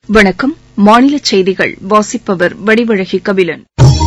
வணக்கம் மாநில செய்திகள் வாசிப்பவர் வடிவழகி கபிலன்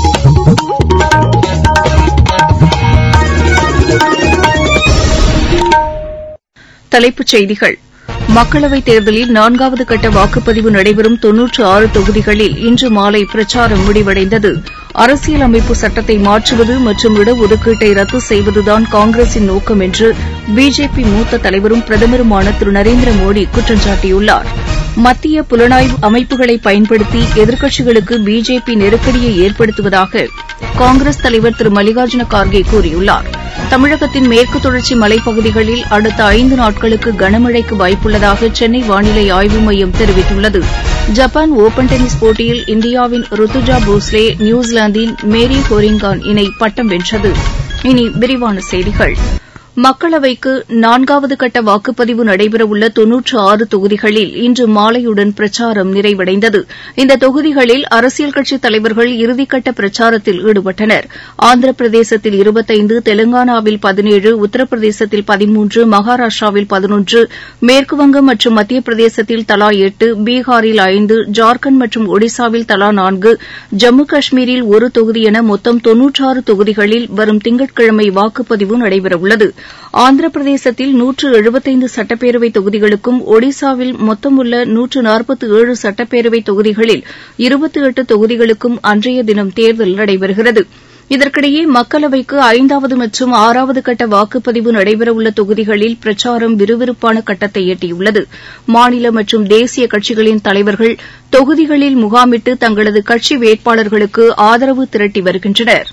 தலைப்புச் செய்திகள் மக்களவைத் தேர்தலில் நான்காவது கட்ட வாக்குப்பதிவு நடைபெறும் தொன்னூற்று ஆறு தொகுதிகளில் இன்று மாலை பிரச்சாரம் முடிவடைந்தது அரசியல் அமைப்பு சட்டத்தை மாற்றுவது மற்றும் இடஒதுக்கீட்டை ரத்து செய்வதுதான் காங்கிரசின் நோக்கம் என்று பிஜேபி மூத்த தலைவரும் பிரதமருமான திரு நரேந்திர மோடி குற்றம் சாட்டியுள்ளார் மத்திய புலனாய்வு அமைப்புகளை பயன்படுத்தி எதிர்க்கட்சிகளுக்கு பிஜேபி நெருக்கடியை ஏற்படுத்துவதாக காங்கிரஸ் தலைவர் திரு மல்லிகார்ஜுன கார்கே கூறியுள்ளார் தமிழகத்தின் மேற்கு தொடர்ச்சி மலைப்பகுதிகளில் அடுத்த ஐந்து நாட்களுக்கு கனமழைக்கு வாய்ப்புள்ளதாக சென்னை வானிலை ஆய்வு மையம் தெரிவித்துள்ளது ஜப்பான் ஒபன் டென்னிஸ் போட்டியில் இந்தியாவின் ருத்துஜா போஸ்லே நியூசிலாந்தின் மேரி ஹோரிங்கான் இணை பட்டம் வென்றது இனி விரிவான செய்திகள் மக்களவைக்கு நான்காவது கட்ட வாக்குப்பதிவு நடைபெறவுள்ள தொன்னூற்று ஆறு தொகுதிகளில் இன்று மாலையுடன் பிரச்சாரம் நிறைவடைந்தது இந்த தொகுதிகளில் அரசியல் கட்சித் தலைவர்கள் இறுதிக்கட்ட பிரச்சாரத்தில் ஈடுபட்டனர் ஆந்திர பிரதேசத்தில் இருபத்தைந்து தெலங்கானாவில் பதினேழு உத்தரப்பிரதேசத்தில் பதிமூன்று மகாராஷ்டிராவில் பதினொன்று மேற்குவங்கம் மற்றும் மத்திய பிரதேசத்தில் தலா எட்டு பீகாரில் ஐந்து ஜார்க்கண்ட் மற்றும் ஒடிசாவில் தலா நான்கு ஜம்மு காஷ்மீரில் ஒரு தொகுதி என மொத்தம் தொன்னூற்றாறு தொகுதிகளில் வரும் திங்கட்கிழமை வாக்குப்பதிவு நடைபெறவுள்ளது ஆந்திர பிரதேசத்தில் நூற்று எழுபத்தைந்து சட்டப்பேரவை தொகுதிகளுக்கும் ஒடிசாவில் மொத்தமுள்ள நூற்று நாற்பத்து ஏழு சட்டப்பேரவை தொகுதிகளில் இருபத்தி எட்டு தொகுதிகளுக்கும் அன்றைய தினம் தேர்தல் நடைபெறுகிறது இதற்கிடையே மக்களவைக்கு ஐந்தாவது மற்றும் ஆறாவது கட்ட வாக்குப்பதிவு நடைபெறவுள்ள தொகுதிகளில் பிரச்சாரம் விறுவிறுப்பான கட்டத்தை எட்டியுள்ளது மாநில மற்றும் தேசிய கட்சிகளின் தலைவர்கள் தொகுதிகளில் முகாமிட்டு தங்களது கட்சி வேட்பாளர்களுக்கு ஆதரவு திரட்டி வருகின்றனா்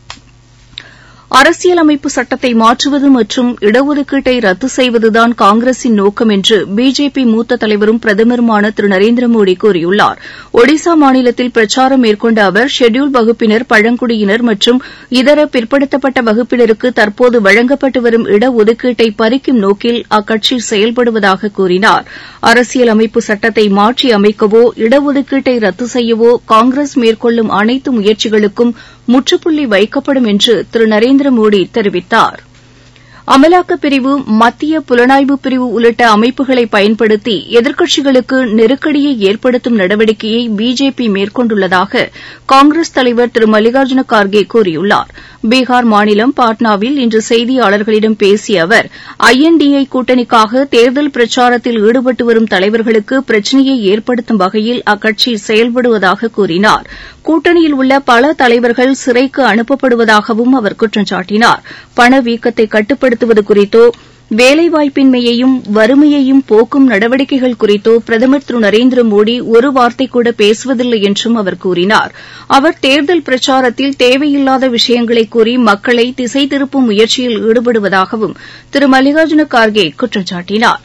அரசியலமைப்பு சட்டத்தை மாற்றுவது மற்றும் இடஒதுக்கீட்டை ரத்து செய்வதுதான் காங்கிரசின் நோக்கம் என்று பிஜேபி மூத்த தலைவரும் பிரதமருமான திரு நரேந்திர மோடி கூறியுள்ளார் ஒடிசா மாநிலத்தில் பிரச்சாரம் மேற்கொண்ட அவர் ஷெட்யூல்ட் வகுப்பினர் பழங்குடியினர் மற்றும் இதர பிற்படுத்தப்பட்ட வகுப்பினருக்கு தற்போது வழங்கப்பட்டு வரும் இடஒதுக்கீட்டை பறிக்கும் நோக்கில் அக்கட்சி செயல்படுவதாக கூறினார் அரசியல் அமைப்பு சட்டத்தை மாற்றி அமைக்கவோ இடஒதுக்கீட்டை ரத்து செய்யவோ காங்கிரஸ் மேற்கொள்ளும் அனைத்து முயற்சிகளுக்கும் முற்றுப்புள்ளி வைக்கப்படும் என்று திரு நரேந்திர மோடி தெரிவித்தார் அமலாக்கப் பிரிவு மத்திய புலனாய்வு பிரிவு உள்ளிட்ட அமைப்புகளை பயன்படுத்தி எதிர்க்கட்சிகளுக்கு நெருக்கடியை ஏற்படுத்தும் நடவடிக்கையை பிஜேபி மேற்கொண்டுள்ளதாக காங்கிரஸ் தலைவர் திரு மல்லிகார்ஜுன கார்கே கூறியுள்ளார் பீகார் மாநிலம் பாட்னாவில் இன்று செய்தியாளர்களிடம் பேசிய அவர் ஐ என் டி ஏ கூட்டணிக்காக தேர்தல் பிரச்சாரத்தில் ஈடுபட்டு வரும் தலைவர்களுக்கு பிரச்சினையை ஏற்படுத்தும் வகையில் அக்கட்சி செயல்படுவதாக கூறினார் கூட்டணியில் உள்ள பல தலைவர்கள் சிறைக்கு அனுப்பப்படுவதாகவும் அவர் குற்றம் சாட்டினார் பணவீக்கத்தை கட்டுப்படுத்துவது குறித்தோ வேலைவாய்ப்பின்மையையும் வறுமையையும் போக்கும் நடவடிக்கைகள் குறித்தோ பிரதமர் திரு நரேந்திர மோடி ஒரு வார்த்தை கூட பேசுவதில்லை என்றும் அவர் கூறினார் அவர் தேர்தல் பிரச்சாரத்தில் தேவையில்லாத விஷயங்களை கூறி மக்களை திசை திருப்பும் முயற்சியில் ஈடுபடுவதாகவும் திரு மல்லிகார்ஜுன கார்கே குற்றம் சாட்டினார்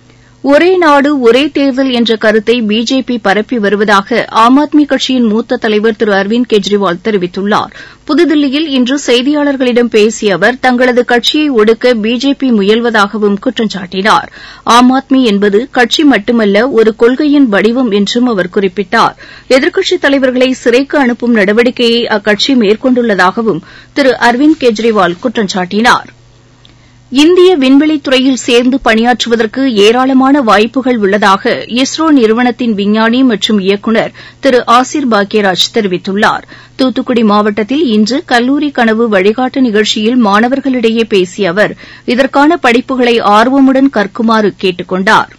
ஒரே நாடு ஒரே தேர்தல் என்ற கருத்தை பிஜேபி பரப்பி வருவதாக ஆம் ஆத்மி கட்சியின் மூத்த தலைவர் திரு அரவிந்த் கெஜ்ரிவால் தெரிவித்துள்ளார் புதுதில்லியில் இன்று செய்தியாளர்களிடம் பேசிய அவர் தங்களது கட்சியை ஒடுக்க பிஜேபி முயல்வதாகவும் குற்றம் சாட்டினார் ஆம் ஆத்மி என்பது கட்சி மட்டுமல்ல ஒரு கொள்கையின் வடிவம் என்றும் அவர் குறிப்பிட்டார் எதிர்க்கட்சித் தலைவர்களை சிறைக்கு அனுப்பும் நடவடிக்கையை அக்கட்சி மேற்கொண்டுள்ளதாகவும் திரு அரவிந்த் கெஜ்ரிவால் குற்றம் சாட்டினார் இந்திய விண்வெளித்துறையில் சேர்ந்து பணியாற்றுவதற்கு ஏராளமான வாய்ப்புகள் உள்ளதாக இஸ்ரோ நிறுவனத்தின் விஞ்ஞானி மற்றும் இயக்குநர் திரு ஆசிர் பாக்யராஜ் தெரிவித்துள்ளார் தூத்துக்குடி மாவட்டத்தில் இன்று கல்லூரி கனவு வழிகாட்டு நிகழ்ச்சியில் மாணவர்களிடையே பேசிய அவர் இதற்கான படிப்புகளை ஆர்வமுடன் கற்குமாறு கேட்டுக் கொண்டார்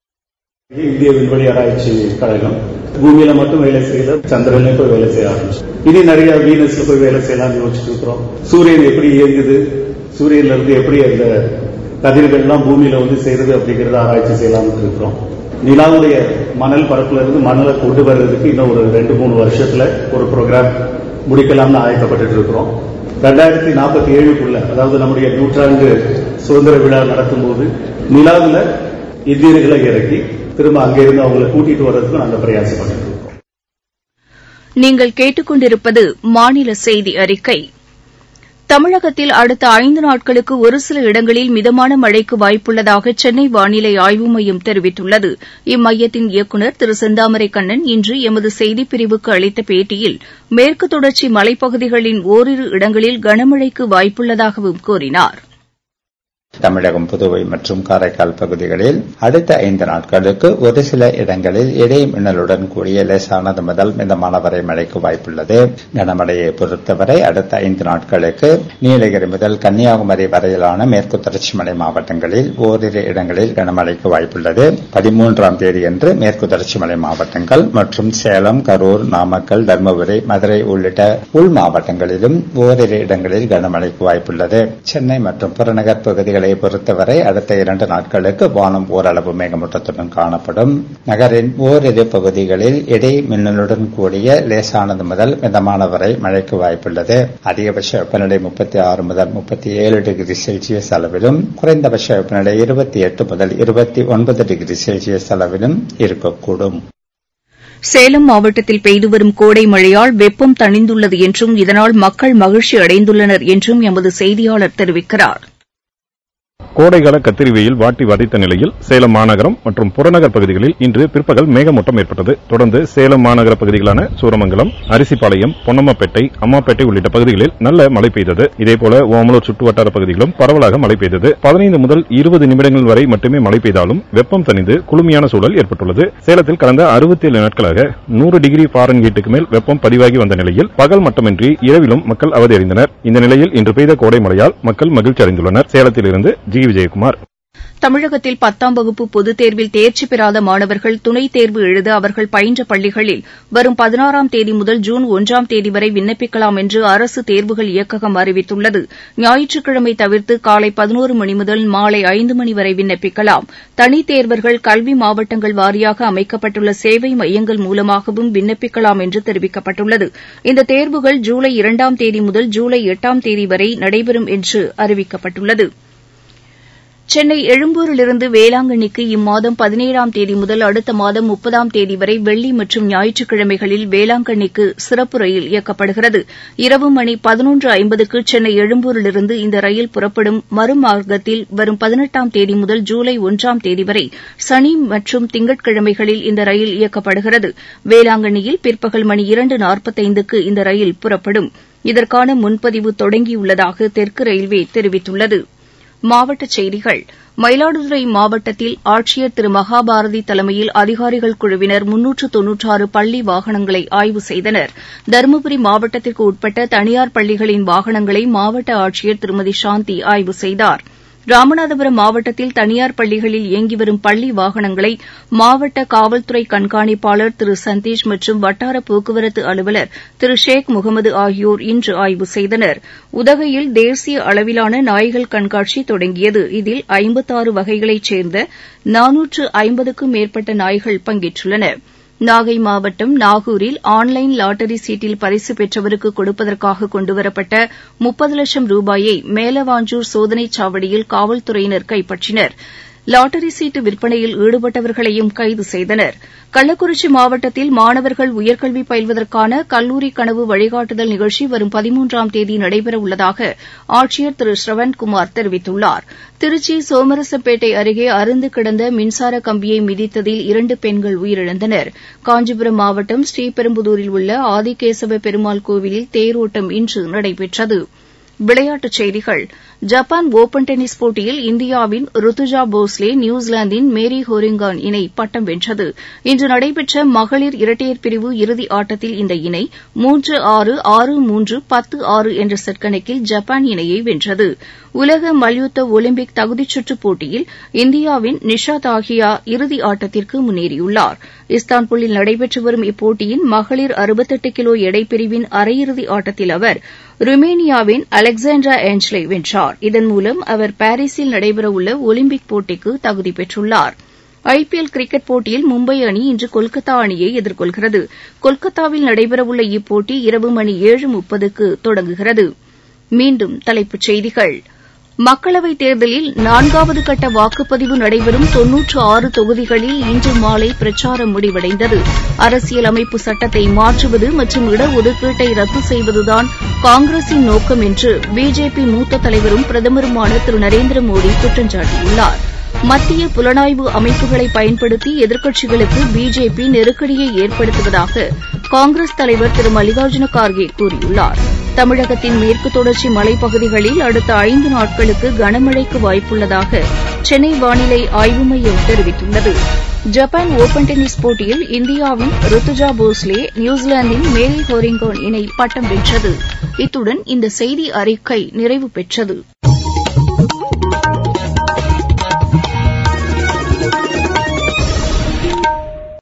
இந்திய விண்வெளி ஆராய்ச்சி கழகம் பூமியில மட்டும் வேலை செய்யல சந்திரன்ல போய் வேலை செய்ய ஆரம்பிச்சு இனி நிறைய வீனஸ்ல போய் வேலை செய்யலாம்னு யோசிச்சுட்டு இருக்கிறோம் சூரியன் எப்படி இயங்குது சூரியன்ல இருந்து எப்படி அந்த கதிர்கள் எல்லாம் பூமியில வந்து செய்யறது அப்படிங்கறத ஆராய்ச்சி செய்யலாம்னு இருக்கிறோம் நிலாவுடைய மணல் பரப்புல இருந்து மணலை கொண்டு வர்றதுக்கு இன்னும் ஒரு ரெண்டு மூணு வருஷத்துல ஒரு ப்ரோக்ராம் முடிக்கலாம்னு ஆயத்தப்பட்டு இருக்கிறோம் ரெண்டாயிரத்தி நாற்பத்தி ஏழுக்குள்ள அதாவது நம்முடைய நூற்றாண்டு சுதந்திர விழா நடத்தும் போது நிலாவுல இந்தியர்களை இறக்கி திரும்ப அங்கிருந்து அவங்களை கூட்டிட்டு வர்றதுக்கு நாங்கள் பிரயாசம் பண்ணிட்டு இருக்கோம் நீங்கள் கேட்டுக்கொண்டிருப்பது மாநில செய்தி அறிக்கை தமிழகத்தில் அடுத்த ஐந்து நாட்களுக்கு ஒரு சில இடங்களில் மிதமான மழைக்கு வாய்ப்புள்ளதாக சென்னை வானிலை ஆய்வு மையம் தெரிவித்துள்ளது இம்மையத்தின் இயக்குநர் திரு செந்தாமரை கண்ணன் இன்று எமது செய்திப்பிரிவுக்கு அளித்த பேட்டியில் மேற்கு தொடர்ச்சி மலைப்பகுதிகளின் ஓரிரு இடங்களில் கனமழைக்கு வாய்ப்புள்ளதாகவும் கூறினார் தமிழகம் புதுவை மற்றும் காரைக்கால் பகுதிகளில் அடுத்த ஐந்து நாட்களுக்கு ஒரு சில இடங்களில் இடி மின்னலுடன் கூடிய லேசானது முதல் மிதமான வரை மழைக்கு வாய்ப்புள்ளது கனமழையை பொறுத்தவரை அடுத்த ஐந்து நாட்களுக்கு நீலகிரி முதல் கன்னியாகுமரி வரையிலான மேற்கு தொடர்ச்சி மலை மாவட்டங்களில் ஓரிரு இடங்களில் கனமழைக்கு வாய்ப்புள்ளது பதிமூன்றாம் தேதியன்று மேற்கு தொடர்ச்சி மலை மாவட்டங்கள் மற்றும் சேலம் கரூர் நாமக்கல் தருமபுரி மதுரை உள்ளிட்ட உள் மாவட்டங்களிலும் ஓரிரு இடங்களில் கனமழைக்கு வாய்ப்புள்ளது சென்னை மற்றும் புறநகர் பகுதிகளை பொறுத்தவரை அடுத்த இரண்டு நாட்களுக்கு வானம் ஓரளவு மேகமூட்டத்துடன் காணப்படும் நகரின் ஓரிரு பகுதிகளில் இடி மின்னலுடன் கூடிய லேசானது முதல் மிதமான வரை மழைக்கு வாய்ப்புள்ளது அதிகபட்ச வெப்பநிலை முப்பத்தி ஆறு முதல் முப்பத்தி ஏழு டிகிரி செல்சியஸ் அளவிலும் குறைந்தபட்ச வெப்பநிலை இருபத்தி எட்டு முதல் இருபத்தி ஒன்பது டிகிரி செல்சியஸ் அளவிலும் இருக்கக்கூடும் சேலம் மாவட்டத்தில் பெய்து வரும் கோடை மழையால் வெப்பம் தணிந்துள்ளது என்றும் இதனால் மக்கள் மகிழ்ச்சி அடைந்துள்ளனர் என்றும் எமது செய்தியாளர் தெரிவிக்கிறார் கோடைகால கத்திரி வெயில் வாட்டி வதைத்த நிலையில் சேலம் மாநகரம் மற்றும் புறநகர் பகுதிகளில் இன்று பிற்பகல் மேகமூட்டம் ஏற்பட்டது தொடர்ந்து சேலம் மாநகர பகுதிகளான சூரமங்கலம் அரிசிப்பாளையம் பொன்னம்மப்பேட்டை அம்மாப்பேட்டை உள்ளிட்ட பகுதிகளில் நல்ல மழை பெய்தது இதேபோல ஓமலூர் சுற்றுவட்டார பகுதிகளும் பரவலாக மழை பெய்தது பதினைந்து முதல் இருபது நிமிடங்கள் வரை மட்டுமே மழை பெய்தாலும் வெப்பம் தணிந்து குளுமையான சூழல் ஏற்பட்டுள்ளது சேலத்தில் கடந்த அறுபத்தி ஏழு நாட்களாக நூறு டிகிரி ஃபாரன்ஹீட்டுக்கு மேல் வெப்பம் பதிவாகி வந்த நிலையில் பகல் மட்டுமின்றி இரவிலும் மக்கள் அவதியடைந்தனர் இந்த நிலையில் இன்று பெய்த கோடை மழையால் மக்கள் மகிழ்ச்சி அடைந்துள்ளனர் சேலத்திலிருந்து ஜி விஜயகுமார் தமிழகத்தில் பத்தாம் வகுப்பு பொதுத் தேர்வில் தேர்ச்சி பெறாத மாணவர்கள் துணைத் தேர்வு எழுத அவர்கள் பயின்ற பள்ளிகளில் வரும் பதினாறாம் தேதி முதல் ஜூன் ஒன்றாம் தேதி வரை விண்ணப்பிக்கலாம் என்று அரசு தேர்வுகள் இயக்ககம் அறிவித்துள்ளது ஞாயிற்றுக்கிழமை தவிர்த்து காலை பதினோரு மணி முதல் மாலை ஐந்து மணி வரை விண்ணப்பிக்கலாம் தனித் தேர்வர்கள் கல்வி மாவட்டங்கள் வாரியாக அமைக்கப்பட்டுள்ள சேவை மையங்கள் மூலமாகவும் விண்ணப்பிக்கலாம் என்று தெரிவிக்கப்பட்டுள்ளது இந்த தேர்வுகள் ஜூலை இரண்டாம் தேதி முதல் ஜூலை எட்டாம் தேதி வரை நடைபெறும் என்று அறிவிக்கப்பட்டுள்ளது சென்னை எழும்பூரிலிருந்து வேளாங்கண்ணிக்கு இம்மாதம் பதினேழாம் தேதி முதல் அடுத்த மாதம் முப்பதாம் தேதி வரை வெள்ளி மற்றும் ஞாயிற்றுக்கிழமைகளில் வேளாங்கண்ணிக்கு சிறப்பு ரயில் இயக்கப்படுகிறது இரவு மணி பதினொன்று ஐம்பதுக்கு சென்னை எழும்பூரிலிருந்து இந்த ரயில் புறப்படும் மறுமார்க்கத்தில் வரும் பதினெட்டாம் தேதி முதல் ஜூலை ஒன்றாம் தேதி வரை சனி மற்றும் திங்கட்கிழமைகளில் இந்த ரயில் இயக்கப்படுகிறது வேளாங்கண்ணியில் பிற்பகல் மணி இரண்டு நாற்பத்தைந்துக்கு இந்த ரயில் புறப்படும் இதற்கான முன்பதிவு தொடங்கியுள்ளதாக தெற்கு ரயில்வே தெரிவித்துள்ளது மாவட்டச் செய்திகள் மயிலாடுதுறை மாவட்டத்தில் ஆட்சியர் திரு மகாபாரதி தலைமையில் அதிகாரிகள் குழுவினர் முன்னூற்று தொன்னூற்றாறு பள்ளி வாகனங்களை ஆய்வு செய்தனர் தருமபுரி மாவட்டத்திற்கு உட்பட்ட தனியார் பள்ளிகளின் வாகனங்களை மாவட்ட ஆட்சியர் திருமதி சாந்தி ஆய்வு செய்தாா் ராமநாதபுரம் மாவட்டத்தில் தனியார் பள்ளிகளில் இயங்கி வரும் பள்ளி வாகனங்களை மாவட்ட காவல்துறை கண்காணிப்பாளர் திரு சந்தீஷ் மற்றும் வட்டார போக்குவரத்து அலுவலர் திரு ஷேக் முகமது ஆகியோர் இன்று ஆய்வு செய்தனர் உதகையில் தேசிய அளவிலான நாய்கள் கண்காட்சி தொடங்கியது இதில் ஐம்பத்தாறு வகைகளைச் சேர்ந்த நானூற்று ஐம்பதுக்கும் மேற்பட்ட நாய்கள் பங்கேற்றுள்ளன நாகை மாவட்டம் நாகூரில் ஆன்லைன் லாட்டரி சீட்டில் பரிசு பெற்றவருக்கு கொடுப்பதற்காக கொண்டுவரப்பட்ட முப்பது லட்சம் ரூபாயை மேலவாஞ்சூர் சோதனைச் சாவடியில் காவல்துறையினர் கைப்பற்றினர் லாட்டரி சீட்டு விற்பனையில் ஈடுபட்டவர்களையும் கைது செய்தனர் கள்ளக்குறிச்சி மாவட்டத்தில் மாணவர்கள் உயர்கல்வி பயில்வதற்கான கல்லூரி கனவு வழிகாட்டுதல் நிகழ்ச்சி வரும் பதிமூன்றாம் தேதி நடைபெறவுள்ளதாக ஆட்சியர் திரு ஸ்ரவண்குமார் தெரிவித்துள்ளார் திருச்சி சோமரசப்பேட்டை அருகே அருந்து கிடந்த மின்சார கம்பியை மிதித்ததில் இரண்டு பெண்கள் உயிரிழந்தனர் காஞ்சிபுரம் மாவட்டம் ஸ்ரீபெரும்புதூரில் உள்ள ஆதிகேசவ பெருமாள் கோவிலில் தேரோட்டம் இன்று நடைபெற்றது விளையாட்டுச் செய்திகள் ஜப்பான் ஒபன் டென்னிஸ் போட்டியில் இந்தியாவின் ருத்துஜா போஸ்லே நியூசிலாந்தின் மேரி ஹோரிங்கான் இணை பட்டம் வென்றது இன்று நடைபெற்ற மகளிர் இரட்டையர் பிரிவு இறுதி ஆட்டத்தில் இந்த இணை மூன்று ஆறு ஆறு மூன்று பத்து ஆறு என்ற செட் கணக்கில் ஜப்பான் இணையை வென்றது உலக மல்யுத்த ஒலிம்பிக் தகுதிச்சுற்றுப் போட்டியில் இந்தியாவின் நிஷா தாஹியா இறுதி ஆட்டத்திற்கு முன்னேறியுள்ளார் இஸ்தான்புல்லில் நடைபெற்று வரும் இப்போட்டியின் மகளிர் அறுபத்தெட்டு கிலோ எடைப்பிரிவின் அரையிறுதி ஆட்டத்தில் அவர் ருமேனியாவின் அலெக்சாண்ட்ரா ஏஞ்சலை வென்றார் இதன் மூலம் அவர் பாரீஸில் நடைபெறவுள்ள ஒலிம்பிக் போட்டிக்கு தகுதி பெற்றுள்ளார் ஐபிஎல் கிரிக்கெட் போட்டியில் மும்பை அணி இன்று கொல்கத்தா அணியை எதிர்கொள்கிறது கொல்கத்தாவில் நடைபெறவுள்ள இப்போட்டி இரவு மணி ஏழு முப்பதுக்கு தொடங்குகிறது மீண்டும் தலைப்புச் செய்திகள் மக்களவைத் தேர்தலில் நான்காவது கட்ட வாக்குப்பதிவு நடைபெறும் தொன்னூற்று ஆறு தொகுதிகளில் இன்று மாலை பிரச்சாரம் முடிவடைந்தது அரசியல் அமைப்பு சட்டத்தை மாற்றுவது மற்றும் இடஒதுக்கீட்டை ரத்து செய்வதுதான் காங்கிரசின் நோக்கம் என்று பிஜேபி மூத்த தலைவரும் பிரதமருமான திரு நரேந்திர மோடி குற்றம் சாட்டியுள்ளார் மத்திய புலனாய்வு அமைப்புகளை பயன்படுத்தி எதிர்க்கட்சிகளுக்கு பிஜேபி நெருக்கடியை ஏற்படுத்துவதாக காங்கிரஸ் தலைவர் திரு மல்லிகார்ஜுன கார்கே கூறியுள்ளார் தமிழகத்தின் மேற்கு தொடர்ச்சி மலைப்பகுதிகளில் அடுத்த ஐந்து நாட்களுக்கு கனமழைக்கு வாய்ப்புள்ளதாக சென்னை வானிலை ஆய்வு மையம் தெரிவித்துள்ளது ஜப்பான் ஒபன் டென்னிஸ் போட்டியில் இந்தியாவின் ருத்துஜா போஸ்லே நியூசிலாந்தின் மேரி ஹோரிங்கோன் இணை பட்டம் வென்றது இத்துடன் இந்த செய்தி அறிக்கை நிறைவு பெற்றது